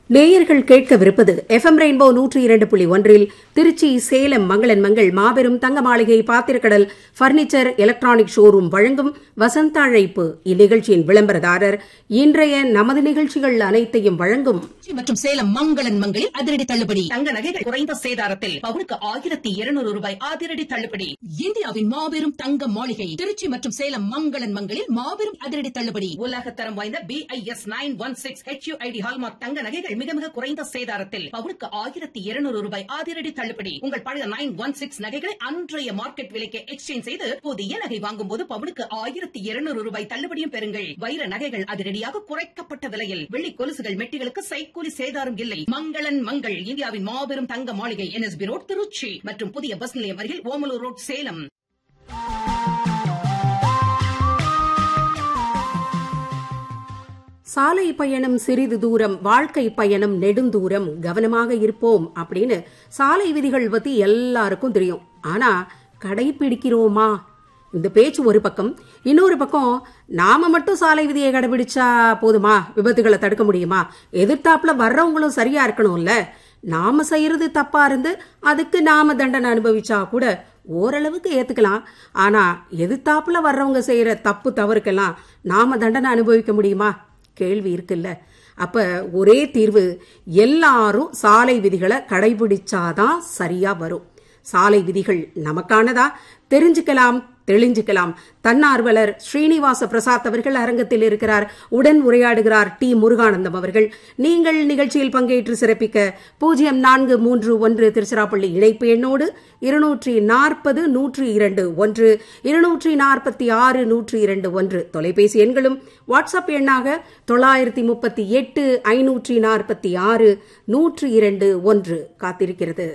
நேயர்கள் கேட்கவிருப்பது FM rainbow நூற்றி இரண்டு புள்ளி ஒன்றில் திருச்சி சேலம் மங்களன் மங்கள் மாபெரும் தங்க மாளிகை பாத்திரக்கடல் பர்னிச்சர் எலக்ட்ரானிக் ஷோரூம் வழங்கும் வசந்த அழைப்பு இந்நிகழ்ச்சியின் விளம்பரதாரர் இன்றைய நமது நிகழ்ச்சிகள் அனைத்தையும் வழங்கும் திருச்சி மற்றும் சேலம் மங்களன் மங்களில் அதிரடி தள்ளுபடி தங்க நகைகள் குறைந்த சேதாரத்தில் பவுனுக்கு ஆயிரத்தி இருநூறு ரூபாய் அதிரடி தள்ளுபடி இந்தியாவின் மாபெரும் தங்க மாளிகை திருச்சி மற்றும் சேலம் மங்களன் மங்களில் மாபெரும் அதிரடி தள்ளுபடி உலகத்தரம் வாய்ந்த B I S nine one six H U I D hallmark தங்க நகைகள் மிக மிக குறைந்த சேதாரத்தில் பவுனுக்கு ஆயிரத்தி இருநூறு ரூபாய் அதிரடி தள்ளுபடி உங்கள் பழைய நைன் ஒன் சிக்ஸ் நகைகளை அன்றைய மார்க்கெட் விலைக்கு எக்ஸ்சேஞ்ச் செய்து புதிய நகை வாங்கும் போது பவுனுக்கு ஆயிரத்தி இருநூறு ரூபாய் தள்ளுபடியும் பெறுங்கள் வைர நகைகள் அதிரடியாக குறைக்கப்பட்ட விலையில் வெள்ளி கொலுசுகள் மெட்டிகளுக்கு சைக்கூலி சேதாரம் இல்லை மங்களன் மங்கள் இந்தியாவின் மாபெரும் தங்க மாளிகை என்எஸ்பி ரோட் திருச்சி மற்றும் புதிய பஸ் நிலையம் அருகில் ஓமலூர் ரோட் சேலம் சாலை பயணம் சிறிது தூரம் வாழ்க்கை பயணம் நெடுந்தூரம் கவனமாக இருப்போம் அப்படின்னு சாலை விதிகள் பத்தி எல்லாருக்கும் தெரியும் ஆனா கடைபிடிக்கிறோமா இந்த பேச்சு ஒரு பக்கம் இன்னொரு பக்கம் நாம மட்டும் சாலை விதியை கடைபிடிச்சா போதுமா விபத்துகளை தடுக்க முடியுமா எதிர்த்தாப்புல வர்றவங்களும் சரியா இருக்கணும்ல நாம செய்யறது தப்பா இருந்து அதுக்கு நாம தண்டனை அனுபவிச்சா கூட ஓரளவுக்கு ஏத்துக்கலாம் ஆனா எதிர்த்தாப்புல வர்றவங்க செய்யற தப்பு தவறுக்கெல்லாம் நாம தண்டனை அனுபவிக்க முடியுமா கேள்வி இருக்குல்ல அப்ப ஒரே தீர்வு எல்லாரும் சாலை விதிகளை கடைபிடிச்சாதான் சரியா வரும் சாலை விதிகள் நமக்கானதா தெரிஞ்சுக்கலாம் தெளிஞ்சுக்கலாம் தன்னார்வலர் ஸ்ரீனிவாச பிரசாத் அவர்கள் அரங்கத்தில் இருக்கிறார் உடன் உரையாடுகிறார் டி முருகானந்தம் அவர்கள் நீங்கள் நிகழ்ச்சியில் பங்கேற்று சிறப்பிக்க பூஜ்ஜியம் நான்கு மூன்று ஒன்று திருச்சிராப்பள்ளி இணைப்பு எண்ணோடு இருநூற்றி நாற்பது நூற்றி இரண்டு ஒன்று இருநூற்றி நாற்பத்தி ஆறு நூற்றி இரண்டு ஒன்று தொலைபேசி எண்களும் வாட்ஸ்அப் எண்ணாக தொள்ளாயிரத்தி முப்பத்தி எட்டு ஐநூற்றி நாற்பத்தி ஆறு நூற்றி இரண்டு ஒன்று காத்திருக்கிறது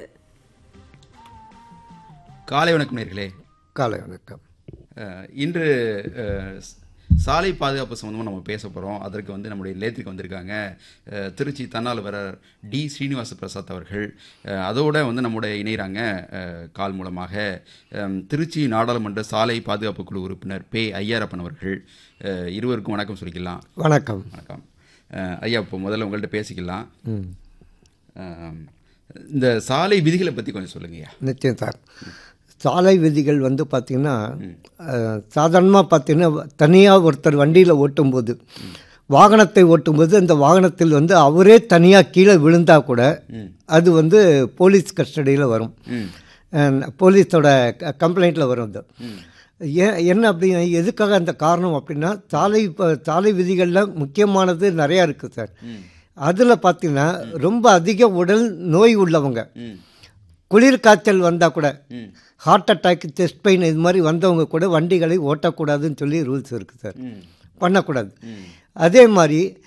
காலை வணக்கம் நேர்களே காலை வணக்கம் அஹ், இன்று அஹ், ஸ்- சாலை பாதுகாப்பு சம்மந்தமாக நம்ம பேச போகிறோம் அதற்கு வந்து நம்முடைய நிலையத்துக்கு வந்திருக்காங்க அஹ், திருச்சி தன்னார்வலர் டி ஸ்ரீனிவாச பிரசாத் அவர்கள் அஹ், அதோட வந்து நம்முடைய இணைகிறாங்க அஹ், கால் மூலமாக அம், திருச்சி நாடாளுமன்ற சாலை பாதுகாப்பு குழு உறுப்பினர் பே ஐயாரப்பன் அவர்கள் அஹ், இருவருக்கும் வணக்கம் சொல்லிக்கலாம் வணக்கம் வணக்கம் அஹ், ஐயா இப்போ முதல்ல உங்கள்கிட்ட பேசிக்கலாம் ம் அஹ், இந்த சாலை விதிகளை பற்றி கொஞ்சம் சொல்லுங்கய்யா நிச்சயம் சார் சாலை விதிகள் வந்து பார்த்திங்கன்னா சாதாரணமாக பார்த்தீங்கன்னா தனியாக ஒருத்தர் வண்டியில் ஓட்டும்போது வாகனத்தை ஓட்டும்போது அந்த வாகனத்தில் வந்து அவரே தனியாக கீழே விழுந்தா கூட அது வந்து போலீஸ் கஸ்டடியில் வரும் அஹ், போலீஸோட கம்ப்ளைண்ட்டில் வரும் அது ஏன் என்ன அப்படி எதுக்காக அந்த காரணம் அப்படின்னா சாலை இப்போ சாலை விதிகளில் முக்கியமானது நிறையா இருக்குது சார் அதில் பார்த்தீங்கன்னா ரொம்ப அதிக உடல் நோய் உள்ளவங்க குளிர் காய்ச்சல் வந்தால் கூட ஹார்ட் அட்டாக் செஸ்ட் பெயின் இது மாதிரி வந்தவங்க கூட வண்டிகளை ஓட்டக்கூடாதுன்னு சொல்லி ரூல்ஸ் இருக்குது சார் பண்ணக்கூடாது அதே மாதிரி